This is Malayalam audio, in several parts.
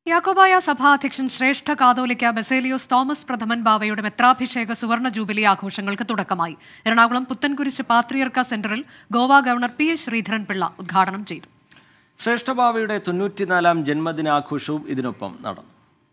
യാക്കോബായ സഭാ അധ്യക്ഷൻ ശ്രേഷ്ഠ കാതോലിക്ക ബസേലിയോസ് തോമസ് പ്രഥമൻ ബാവയുടെ മെത്രാഭിഷേക സുവർണ ജൂബിലി ആഘോഷങ്ങൾക്ക് തുടക്കമായി എറണാകുളം പുത്തൻകുരിശ് പാത്രിയർക്ക സെന്ററിൽ Goa governor P S Sreedharan Pillai ഉദ്ഘാടനം ചെയ്തു ശ്രേഷ്ഠഭാവയുടെ തൊണ്ണൂറ്റിനാലാം ജന്മദിനാഘോഷവും ഇതിനൊപ്പം നടന്നു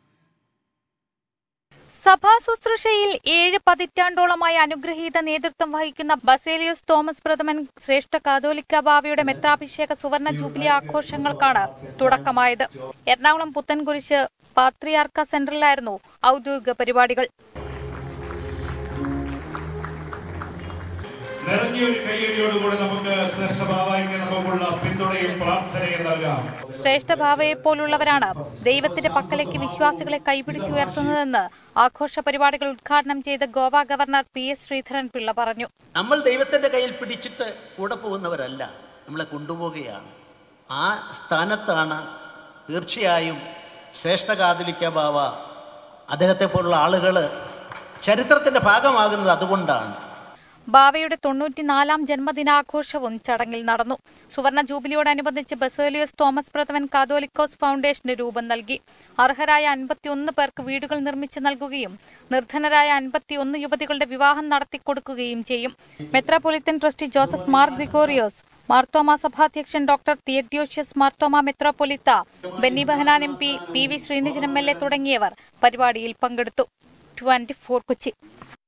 സഭാ ശുശ്രൂഷയിൽ ഏഴ് പതിറ്റാണ്ടോളമായി അനുഗ്രഹീത നേതൃത്വം വഹിക്കുന്ന ബസേലിയോസ് തോമസ് പ്രഥമൻ ശ്രേഷ്ഠ കാതോലിക്ക ബാവയുടെ മെത്രാഭിഷേക സുവർണ ജൂബിലി ആഘോഷങ്ങൾക്കാണ് തുടക്കമായത് എറണാകുളം പുത്തൻകുരിശ് പാത്രിയാർക്ക സെന്ററിലായിരുന്നു ഔദ്യോഗിക പരിപാടികൾ നിറഞ്ഞൊരു കയ്യടിയോടുകൂടി നമുക്ക് ശ്രേഷ്ഠ ബാബായിക്ക് നമുക്കുള്ള പിന്തുണയും പ്രാർത്ഥനയും നൽകാം ശ്രേഷ്ഠ ഭാവയെ പോലുള്ളവരാണ് ദൈവത്തിന്റെ പക്കലേക്ക് വിശ്വാസികളെ കൈപിടിച്ചുയർത്തുന്നതെന്ന് ആഘോഷ പരിപാടികൾ ഉദ്ഘാടനം ചെയ്ത Goa governor P S Sreedharan Pillai പറഞ്ഞു നമ്മൾ ദൈവത്തിന്റെ കയ്യിൽ പിടിച്ചിട്ട് കൂടെ പോകുന്നവരല്ല നമ്മളെ കൊണ്ടുപോവുകയാണ് ആ സ്ഥാനത്താണ് തീർച്ചയായും ശ്രേഷ്ഠ കാതലിക്ക ബാവ അദ്ദേഹത്തെ പോലുള്ള ആളുകൾ ചരിത്രത്തിന്റെ ഭാഗമാകുന്നത് അതുകൊണ്ടാണ് ബാവയുടെ തൊണ്ണൂറ്റിനാലാം ജന്മദിനാഘോഷവും ചടങ്ങിൽ നടന്നു സുവർണ ജൂബിലിയോടനുബന്ധിച്ച് ബസേലിയോസ് തോമസ് പ്രഥമൻ കാതോലിക്കോസ് ഫൗണ്ടേഷന് രൂപം നൽകി അർഹരായ അൻപത്തിയൊന്ന് പേർക്ക് വീടുകൾ നിർമ്മിച്ചു നൽകുകയും നിർധനരായ അൻപത്തിയൊന്ന് യുവതികളുടെ വിവാഹം നടത്തിക്കൊടുക്കുകയും ചെയ്യും മെത്രാപൊലിത്തൻ ട്രസ്റ്റി ജോസഫ് മാർ ഗ്രിഗോറിയോസ് മാർത്തോമ സഭാധ്യക്ഷൻ doctor Theodosius Marthoma metropolitan Benny Behanan M P P V Sreenijin M L A തുടങ്ങിയവർ പരിപാടിയിൽ പങ്കെടുത്തു ട്വന്റി ഫോർ കൊച്ചി